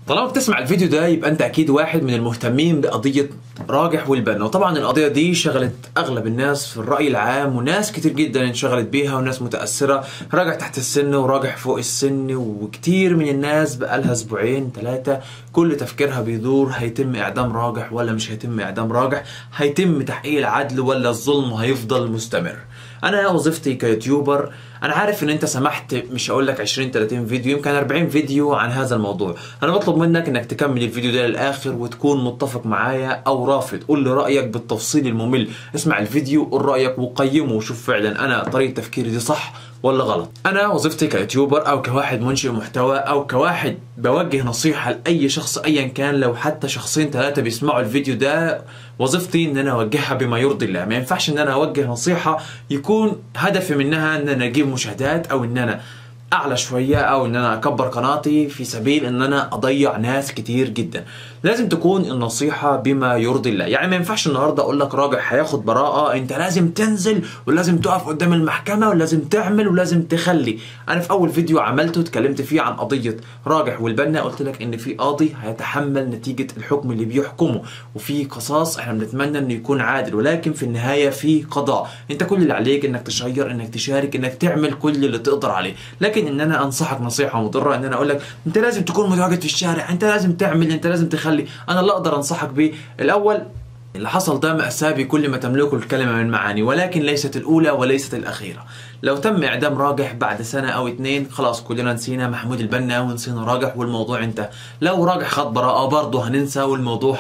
طالما بتسمع الفيديو ده يبقى انت اكيد واحد من المهتمين بقضيه راجح والبنا وطبعا القضيه دي شغلت اغلب الناس في الراي العام وناس كتير جدا انشغلت بيها وناس متاثره راجع تحت السن وراجح فوق السن وكتير من الناس بقالها اسبوعين ثلاثه كل تفكيرها بيدور هيتم اعدام راجح ولا مش هيتم اعدام راجح هيتم تحقيق العدل ولا الظلم هيفضل مستمر انا وظيفتي كيوتيوبر انا عارف ان انت سمحت مش هقول لك 20 30 فيديو يمكن 40 فيديو عن هذا الموضوع انا بطلب منك انك تكمل الفيديو ده للاخر وتكون متفق معايا او رافض قول لي رايك بالتفصيل الممل اسمع الفيديو قول رايك وقيمه وشوف فعلا انا طريقه تفكيري دي صح ولا غلط انا وظيفتي كيوتيوبر او كواحد منشئ محتوى او كواحد بوجه نصيحه لاي شخص ايا كان لو حتى شخصين ثلاثه بيسمعوا الفيديو ده وظيفتي ان انا اوجهها بما يرضي الله ما ينفعش ان انا اوجه نصيحه يكون هدفي منها ان انا اجيب مشاهدات او ان انا اعلى شويه او ان انا اكبر قناتي في سبيل ان انا اضيع ناس كتير جدا لازم تكون النصيحه بما يرضي الله يعني ما ينفعش النهارده اقول لك راجع هياخد براءه انت لازم تنزل ولازم تقف قدام المحكمه ولازم تعمل ولازم تخلي انا في اول فيديو عملته اتكلمت فيه عن قضيه راجح والبنا قلت لك ان في قاضي هيتحمل نتيجه الحكم اللي بيحكمه وفي قصاص احنا بنتمنى انه يكون عادل ولكن في النهايه في قضاء انت كل اللي عليك انك تشير انك تشارك انك تعمل كل اللي تقدر عليه لكن ان انا انصحك نصيحه مضره ان انا اقول لك انت لازم تكون متواجد في الشارع انت لازم تعمل انت لازم تخلي انا اللي اقدر انصحك بيه الاول اللي حصل ده مأساة بكل ما تملكه الكلمة من معاني ولكن ليست الأولى وليست الأخيرة لو تم إعدام راجح بعد سنة أو اتنين خلاص كلنا نسينا محمود البنا ونسينا راجح والموضوع انتهى لو راجح خد براءة برضه هننسى والموضوع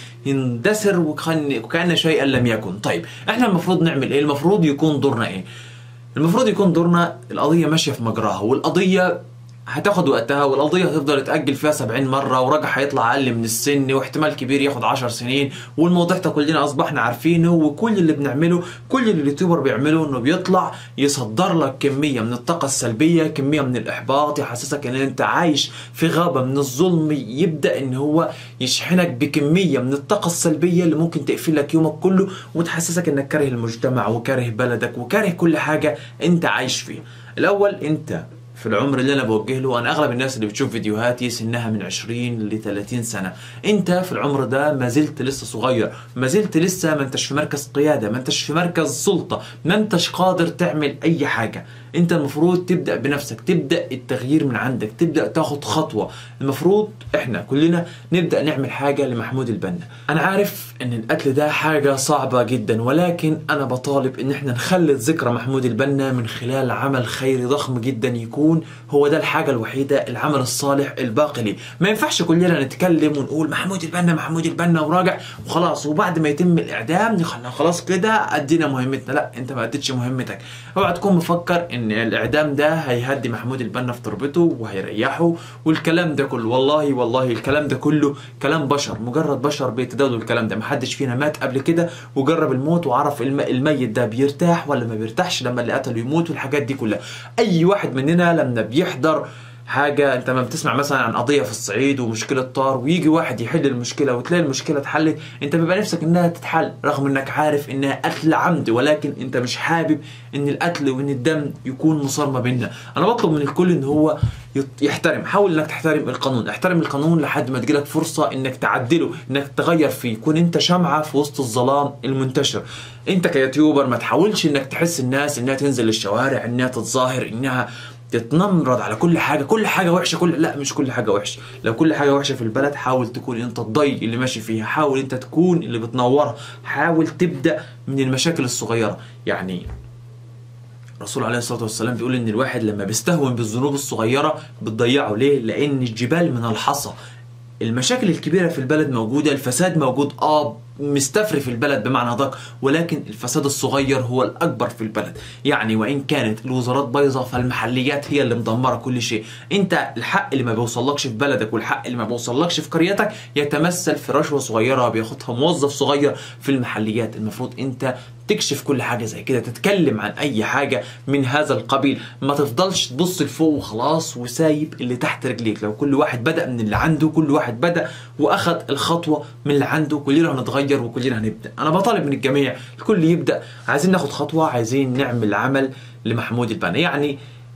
هيندثر وكأن شيئا لم يكن طيب احنا المفروض نعمل ايه المفروض يكون دورنا ايه المفروض يكون دورنا القضية ماشية في مجراها والقضية هتاخد وقتها والقضيه هتفضل تاجل فيها 70 مره ورجع هيطلع اقل من السن واحتمال كبير ياخد 10 سنين والموضوع ده كلنا اصبحنا عارفينه وكل اللي بنعمله كل اللي اليوتيوبر بيعمله انه بيطلع يصدر لك كميه من الطاقه السلبيه كميه من الاحباط يحسسك ان انت عايش في غابه من الظلم يبدا ان هو يشحنك بكميه من الطاقه السلبيه اللي ممكن تقفل لك يومك كله وتحسسك انك كاره المجتمع وكاره بلدك وكاره كل حاجه انت عايش فيها الاول انت في العمر اللي انا بوجه له انا اغلب الناس اللي بتشوف فيديوهاتي سنها من 20 ل 30 سنه انت في العمر ده ما زلت لسه صغير ما زلت لسه ما انتش في مركز قياده ما انتش في مركز سلطه ما انتش قادر تعمل اي حاجه انت المفروض تبدا بنفسك تبدا التغيير من عندك تبدا تاخد خطوه المفروض احنا كلنا نبدا نعمل حاجه لمحمود البنا انا عارف ان القتل ده حاجه صعبه جدا ولكن انا بطالب ان احنا نخلد ذكرى محمود البنا من خلال عمل خيري ضخم جدا يكون هو ده الحاجه الوحيده العمل الصالح الباقي ليه ما ينفعش كلنا نتكلم ونقول محمود البنا محمود البنا وراجع وخلاص وبعد ما يتم الاعدام نخلنا خلاص كده ادينا مهمتنا لا انت ما اديتش مهمتك اوعى تكون مفكر ان الاعدام ده هيهدي محمود البنا في تربته وهيريحه والكلام ده كله والله والله الكلام ده كله كلام بشر مجرد بشر بيتداولوا الكلام ده محدش فينا مات قبل كده وجرب الموت وعرف الم... الميت ده بيرتاح ولا ما بيرتاحش لما اللي قتله يموت والحاجات دي كلها اي واحد مننا لما بيحضر حاجة انت ما بتسمع مثلا عن قضية في الصعيد ومشكلة طار ويجي واحد يحل المشكلة وتلاقي المشكلة اتحلت انت بيبقى نفسك انها تتحل رغم انك عارف انها قتل عمد ولكن انت مش حابب ان القتل وان الدم يكون مصار ما بيننا انا بطلب من الكل ان هو يحترم حاول انك تحترم القانون احترم القانون لحد ما تجيلك فرصة انك تعدله انك تغير فيه يكون انت شمعة في وسط الظلام المنتشر انت كيوتيوبر ما تحاولش انك تحس الناس انها تنزل الشوارع انها تتظاهر انها تتنمرض على كل حاجه كل حاجه وحشه كل لا مش كل حاجه وحشه لو كل حاجه وحشه في البلد حاول تكون انت الضي اللي ماشي فيها حاول انت تكون اللي بتنورها حاول تبدا من المشاكل الصغيره يعني الرسول عليه الصلاه والسلام بيقول ان الواحد لما بيستهون بالذنوب الصغيره بتضيعه ليه لان الجبال من الحصى المشاكل الكبيره في البلد موجوده الفساد موجود اه مستفري في البلد بمعنى ادق ولكن الفساد الصغير هو الاكبر في البلد يعني وان كانت الوزارات بايظه فالمحليات هي اللي مدمره كل شيء انت الحق اللي ما بيوصلكش في بلدك والحق اللي ما بيوصلكش في قريتك يتمثل في رشوه صغيره بياخدها موظف صغير في المحليات المفروض انت تكشف كل حاجه زي كده تتكلم عن اي حاجه من هذا القبيل ما تفضلش تبص لفوق وخلاص وسايب اللي تحت رجليك لو كل واحد بدا من اللي عنده كل واحد بدا واخد الخطوه من اللي عنده كلنا هنتغير وكلنا هنبدا انا بطالب من الجميع الكل يبدا عايزين ناخد خطوه عايزين نعمل عمل لمحمود البنا يعني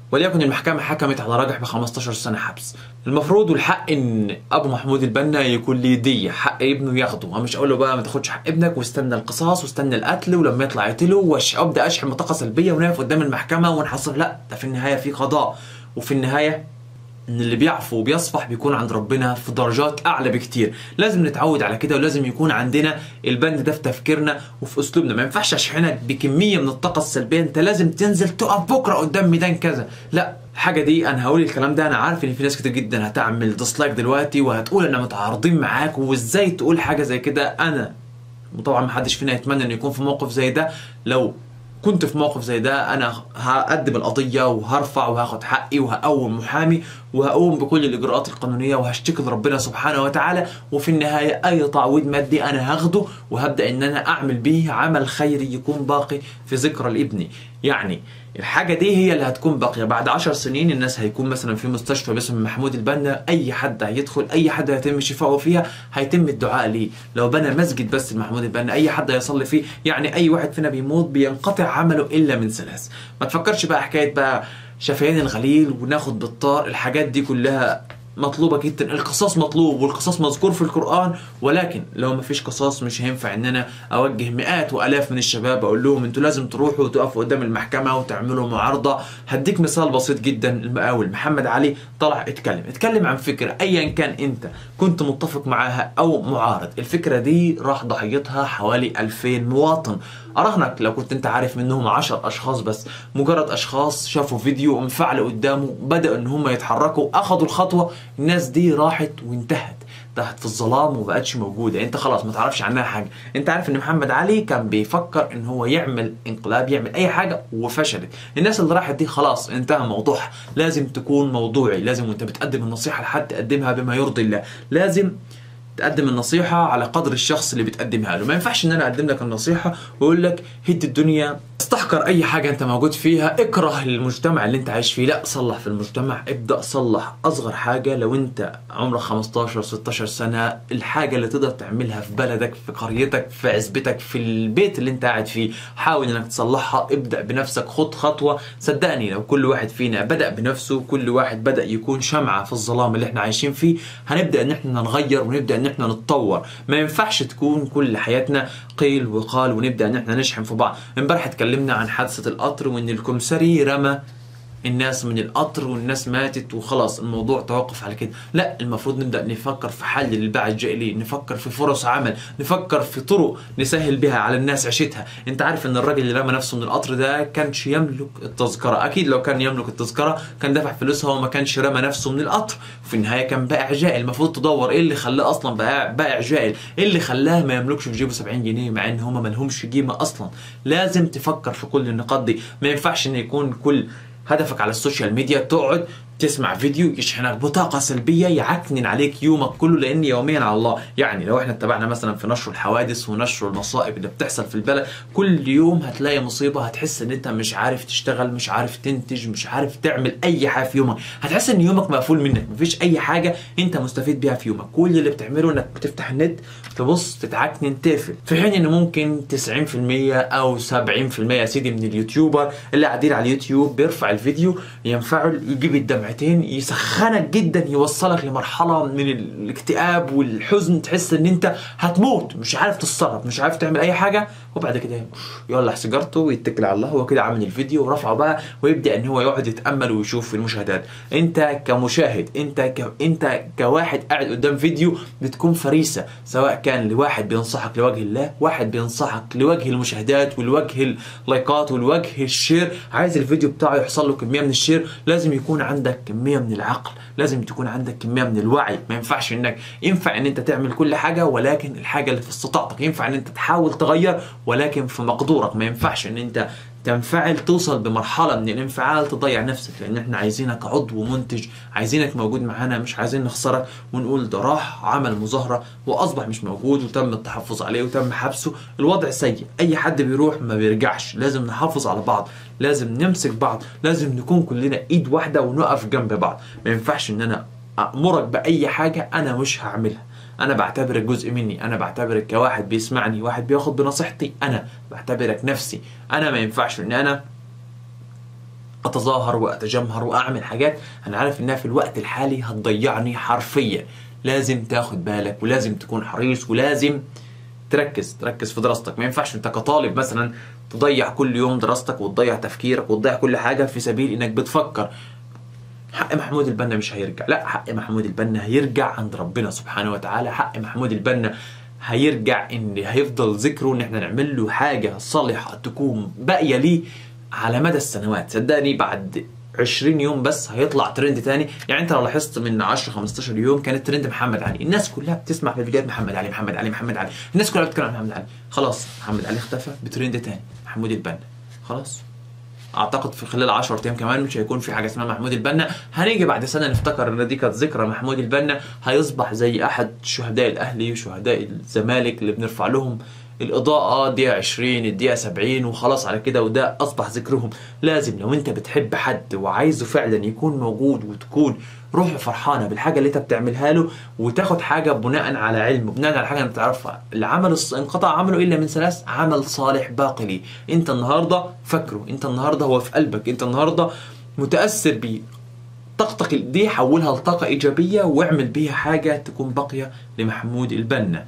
وليكن المحكمة حكمت على راجح ب 15 سنة حبس المفروض والحق ان ابو محمود البنا يكون ليه دية حق ابنه ياخده انا مش اقول له بقى ما تاخدش حق ابنك واستنى القصاص واستنى القتل ولما يطلع يقتله وش ابدا اشحن بطاقة سلبية ونقف قدام المحكمة ونحصل لا ده في النهاية في قضاء وفي النهاية ان اللي بيعفو وبيصفح بيكون عند ربنا في درجات اعلى بكتير لازم نتعود على كده ولازم يكون عندنا البند ده في تفكيرنا وفي اسلوبنا ما ينفعش اشحنك بكميه من الطاقه السلبيه انت لازم تنزل تقف بكره قدام ميدان كذا لا الحاجه دي انا هقول الكلام ده انا عارف ان في ناس كتير جدا هتعمل ديسلايك دلوقتي وهتقول انا متعارضين معاك وازاي تقول حاجه زي كده انا وطبعا ما حدش فينا يتمنى انه يكون في موقف زي ده لو كنت في موقف زي ده انا هقدم القضيه وهرفع وهاخد حقي وهقوم محامي وهقوم بكل الاجراءات القانونيه وهشتكي لربنا سبحانه وتعالى وفي النهايه اي تعويض مادي انا هاخده وهبدا ان انا اعمل بيه عمل خيري يكون باقي في ذكرى لابني يعني الحاجة دي هي اللي هتكون باقية بعد عشر سنين الناس هيكون مثلا في مستشفى باسم محمود البنا أي حد هيدخل أي حد هيتم شفائه فيها هيتم الدعاء ليه لو بنى مسجد بس لمحمود البنا أي حد هيصلي فيه يعني أي واحد فينا بيموت بينقطع عمله إلا من ثلاث ما تفكرش بقى حكاية بقى شفيان الغليل وناخد بالطار الحاجات دي كلها مطلوبة جدا القصاص مطلوب والقصاص مذكور في القرآن ولكن لو ما فيش قصاص مش هينفع ان انا اوجه مئات والاف من الشباب اقول لهم انتوا لازم تروحوا وتقفوا قدام المحكمة وتعملوا معارضة هديك مثال بسيط جدا المقاول محمد علي طلع اتكلم اتكلم عن فكرة ايا كان انت كنت متفق معاها او معارض الفكرة دي راح ضحيتها حوالي 2000 مواطن اراهنك لو كنت انت عارف منهم 10 اشخاص بس مجرد اشخاص شافوا فيديو انفعلوا قدامه بدأوا ان هم يتحركوا اخذوا الخطوة الناس دي راحت وانتهت تحت في الظلام وبقتش موجوده انت خلاص ما تعرفش عنها حاجه انت عارف ان محمد علي كان بيفكر ان هو يعمل انقلاب يعمل اي حاجه وفشلت الناس اللي راحت دي خلاص انتهى موضوعها لازم تكون موضوعي لازم وانت بتقدم النصيحه لحد تقدمها بما يرضي الله لازم تقدم النصيحة على قدر الشخص اللي بتقدمها له ما ينفعش ان انا اقدم لك النصيحة واقول لك هد الدنيا استحقر اي حاجة انت موجود فيها اكره المجتمع اللي انت عايش فيه لا صلح في المجتمع ابدأ صلح اصغر حاجة لو انت عمرك 15 16 سنة الحاجة اللي تقدر تعملها في بلدك في قريتك في عزبتك في البيت اللي انت قاعد فيه حاول انك تصلحها ابدأ بنفسك خد خطوة صدقني لو كل واحد فينا بدأ بنفسه كل واحد بدأ يكون شمعة في الظلام اللي احنا عايشين فيه هنبدأ ان احنا نغير ونبدأ ان احنا نتطور ما ينفعش تكون كل حياتنا قيل وقال ونبدا ان احنا نشحن في بعض امبارح اتكلمنا عن حادثه القطر وان الكمسري رمى الناس من القطر والناس ماتت وخلاص الموضوع توقف على كده لا المفروض نبدا نفكر في حل للباع الجائلي نفكر في فرص عمل نفكر في طرق نسهل بها على الناس عيشتها انت عارف ان الراجل اللي رمى نفسه من القطر ده كانش يملك التذكره اكيد لو كان يملك التذكره كان دفع فلوسها وما كانش رمى نفسه من القطر في النهايه كان بائع جائل المفروض تدور ايه اللي خلاه اصلا بائع بائع جائل ايه اللي خلاه ما يملكش في جيبه 70 جنيه مع ان هما ما لهمش قيمه اصلا لازم تفكر في كل النقاط دي ما ينفعش ان يكون كل هدفك على السوشيال ميديا تقعد تسمع فيديو يشحنك بطاقة سلبية يعكنن عليك يومك كله لأن يوميا على الله يعني لو احنا اتبعنا مثلا في نشر الحوادث ونشر المصائب اللي بتحصل في البلد كل يوم هتلاقي مصيبة هتحس ان انت مش عارف تشتغل مش عارف تنتج مش عارف تعمل اي حاجة في يومك هتحس ان يومك مقفول منك مفيش اي حاجة انت مستفيد بيها في يومك كل اللي بتعمله انك بتفتح النت تبص تتعكنن تقفل في حين ان ممكن 90% او 70% يا سيدي من اليوتيوبر اللي قاعدين على اليوتيوب بيرفع الفيديو ينفعل يجيب الدمعتين يسخنك جدا يوصلك لمرحله من الاكتئاب والحزن تحس ان انت هتموت مش عارف تتصرف مش عارف تعمل اي حاجه وبعد كده يولع سيجارته ويتكل على الله هو كده عامل الفيديو ورفعه بقى ويبدا ان هو يقعد يتامل ويشوف في المشاهدات انت كمشاهد انت ك... انت كواحد قاعد قدام فيديو بتكون فريسه سواء كان لواحد بينصحك لوجه الله واحد بينصحك لوجه المشاهدات ولوجه اللايكات ولوجه الشير عايز الفيديو بتاعه يحصل له كميه من الشير لازم يكون عندك كميه من العقل لازم تكون عندك كميه من الوعي ما ينفعش انك ينفع ان انت تعمل كل حاجه ولكن الحاجه اللي في استطاعتك ينفع ان انت تحاول تغير ولكن في مقدورك ما ينفعش ان انت تنفعل توصل بمرحلة من الانفعال تضيع نفسك لأن احنا عايزينك عضو منتج عايزينك موجود معانا مش عايزين نخسرك ونقول ده راح عمل مظاهرة وأصبح مش موجود وتم التحفظ عليه وتم حبسه الوضع سيء أي حد بيروح ما بيرجعش لازم نحافظ على بعض لازم نمسك بعض لازم نكون كلنا إيد واحدة ونقف جنب بعض ما ينفعش إن أنا أأمرك بأي حاجة أنا مش هعملها انا بعتبرك جزء مني انا بعتبرك كواحد بيسمعني واحد بياخد بنصيحتي انا بعتبرك نفسي انا ما ينفعش ان انا اتظاهر واتجمهر واعمل حاجات انا عارف انها في الوقت الحالي هتضيعني حرفيا لازم تاخد بالك ولازم تكون حريص ولازم تركز تركز في دراستك ما ينفعش انت كطالب مثلا تضيع كل يوم دراستك وتضيع تفكيرك وتضيع كل حاجه في سبيل انك بتفكر حق محمود البنا مش هيرجع لا حق محمود البنا هيرجع عند ربنا سبحانه وتعالى حق محمود البنا هيرجع ان هيفضل ذكره ان احنا نعمل له حاجه صالحه تكون باقيه ليه على مدى السنوات صدقني بعد 20 يوم بس هيطلع ترند تاني يعني انت لو لاحظت من 10 15 يوم كانت ترند محمد علي الناس كلها بتسمع في الفيديوهات محمد علي محمد علي محمد علي الناس كلها بتتكلم عن محمد علي خلاص محمد علي اختفى بترند تاني محمود البنا خلاص اعتقد في خلال 10 ايام كمان مش هيكون في حاجه اسمها محمود البنا هنيجي بعد سنه نفتكر ان دي كانت ذكرى محمود البنا هيصبح زي احد شهداء الاهلي وشهداء الزمالك اللي بنرفع لهم الإضاءة دقيقة 20 الدقيقة 70 وخلاص على كده وده أصبح ذكرهم لازم لو أنت بتحب حد وعايزه فعلا يكون موجود وتكون روحه فرحانة بالحاجة اللي أنت بتعملها له وتاخد حاجة بناء على علم وبناء على حاجة أنت تعرفها العمل الص- انقطع عمله إلا من ثلاث عمل صالح باقي ليه أنت النهاردة فاكره أنت النهاردة هو في قلبك أنت النهاردة متأثر بيه طاقتك دي حولها لطاقة إيجابية واعمل بيها حاجة تكون باقية لمحمود البنا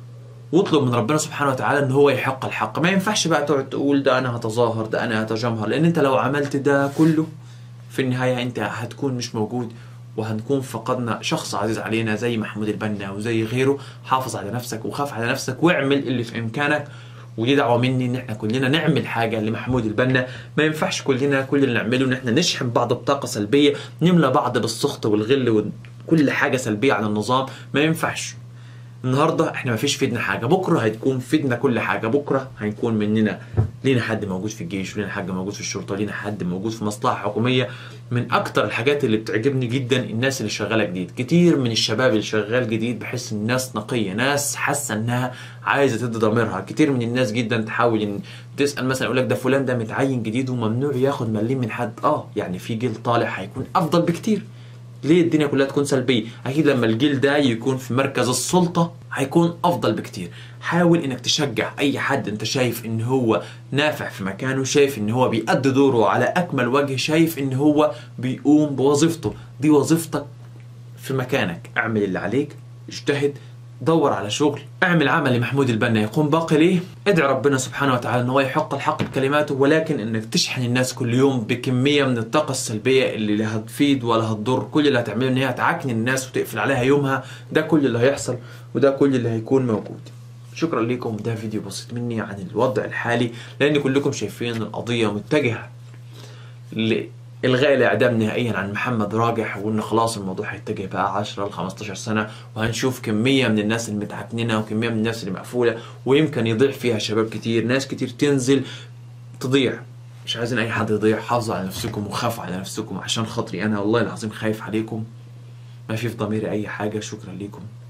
واطلب من ربنا سبحانه وتعالى ان هو يحق الحق ما ينفعش بقى تقعد تقول ده انا هتظاهر ده انا هتجمهر لان انت لو عملت ده كله في النهاية انت هتكون مش موجود وهنكون فقدنا شخص عزيز علينا زي محمود البنا وزي غيره حافظ على نفسك وخاف على نفسك واعمل اللي في امكانك ودي دعوه مني ان احنا كلنا نعمل حاجه لمحمود البنا ما ينفعش كلنا كل اللي نعمله ان احنا نشحن بعض بطاقه سلبيه نملى بعض بالسخط والغل وكل حاجه سلبيه على النظام ما ينفعش النهارده احنا ما فيش فيدنا حاجه بكره هتكون فيدنا كل حاجه بكره هيكون مننا لينا حد موجود في الجيش ولينا حد موجود في الشرطه لينا حد موجود في مصلحه حكوميه من اكتر الحاجات اللي بتعجبني جدا الناس اللي شغاله جديد كتير من الشباب اللي شغال جديد بحس ان ناس نقيه ناس حاسه انها عايزه تدي ضميرها كتير من الناس جدا تحاول ان تسال مثلا يقول لك ده فلان ده متعين جديد وممنوع ياخد مليم من حد اه يعني في جيل طالع هيكون افضل بكتير ليه الدنيا كلها تكون سلبيه اكيد لما الجيل ده يكون في مركز السلطه هيكون افضل بكتير حاول انك تشجع اي حد انت شايف ان هو نافع في مكانه شايف ان هو بيأدي دوره على اكمل وجه شايف ان هو بيقوم بوظيفته دي وظيفتك في مكانك اعمل اللي عليك اجتهد دور على شغل اعمل عمل لمحمود البنا يقوم باقي ليه ادعي ربنا سبحانه وتعالى ان هو يحق الحق بكلماته ولكن انك تشحن الناس كل يوم بكميه من الطاقه السلبيه اللي لا هتفيد ولا هتضر كل اللي هتعمله ان هي تعكن الناس وتقفل عليها يومها ده كل اللي هيحصل وده كل اللي هيكون موجود شكرا لكم ده فيديو بسيط مني عن الوضع الحالي لان كلكم شايفين القضيه متجهه لإلغاء الإعدام نهائيا عن محمد راجح وإن خلاص الموضوع هيتجه بقى 10 ل 15 سنة وهنشوف كمية من الناس المتعكننة وكمية من الناس اللي مقفولة ويمكن يضيع فيها شباب كتير ناس كتير تنزل تضيع مش عايزين أي حد يضيع حافظوا على نفسكم وخافوا على نفسكم عشان خاطري أنا والله العظيم خايف عليكم ما في في ضميري أي حاجة شكرا لكم